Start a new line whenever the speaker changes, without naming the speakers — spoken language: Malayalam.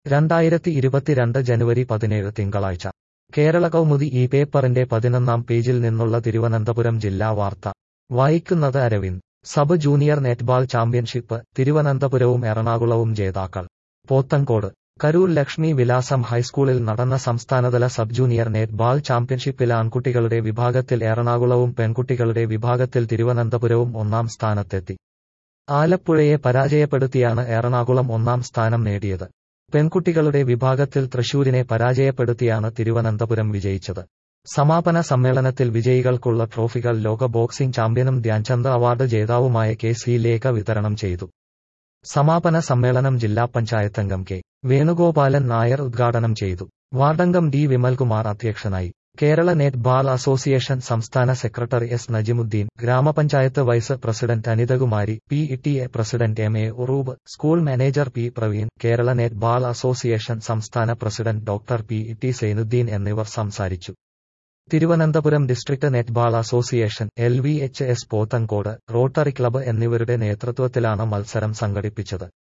രണ്ടായിരത്തി ഇരുപത്തിരണ്ട് ജനുവരി പതിനേഴ് തിങ്കളാഴ്ച കേരള കൗമുദി ഈ പേപ്പറിന്റെ പതിനൊന്നാം പേജിൽ നിന്നുള്ള തിരുവനന്തപുരം ജില്ലാ വാർത്ത വായിക്കുന്നത് Aravind sub junior netball championship തിരുവനന്തപുരവും എറണാകുളവും ജേതാക്കൾ പോത്തങ്കോട് കരൂർ ലക്ഷ്മി വിലാസം ഹൈസ്കൂളിൽ നടന്ന സംസ്ഥാനതല സബ് ജൂനിയർ നെറ്റ്ബാൾ ചാമ്പ്യൻഷിപ്പിൽ ആൺകുട്ടികളുടെ വിഭാഗത്തിൽ എറണാകുളവും പെൺകുട്ടികളുടെ വിഭാഗത്തിൽ തിരുവനന്തപുരവും ഒന്നാം സ്ഥാനത്തെത്തി ആലപ്പുഴയെ പരാജയപ്പെടുത്തിയാണ് എറണാകുളം ഒന്നാം സ്ഥാനം നേടിയത് പെൺകുട്ടികളുടെ വിഭാഗത്തിൽ തൃശൂരിനെ പരാജയപ്പെടുത്തിയാണ് തിരുവനന്തപുരം വിജയിച്ചത് സമാപന സമ്മേളനത്തിൽ വിജയികൾക്കുള്ള ട്രോഫികൾ ലോക ബോക്സിംഗ് ചാമ്പ്യനും ധ്യാൻചന്ദ് അവാർഡ് ജേതാവുമായ കെ സി ലേഖ വിതരണം ചെയ്തു സമാപന സമ്മേളനം ജില്ലാ പഞ്ചായത്തംഗം കെ വേണുഗോപാലൻ നായർ ഉദ്ഘാടനം ചെയ്തു വാർഡംഗം ഡി വിമൽകുമാർ അധ്യക്ഷനായി കേരള നെറ്റ് ബാൾ അസോസിയേഷൻ സംസ്ഥാന സെക്രട്ടറി എസ് നജിമുദ്ദീൻ ഗ്രാമപഞ്ചായത്ത് vice president Anithakumari P E A president M A Uroob school manager P Praveen Kerala net ball association സംസ്ഥാന president doctor P E T Sainuddin എന്നിവർ സംസാരിച്ചു Thiruvananthapuram district netball association L V H S Pothencode rotary club എന്നിവരുടെ നേതൃത്വത്തിലാണ് മത്സരം സംഘടിപ്പിച്ചത്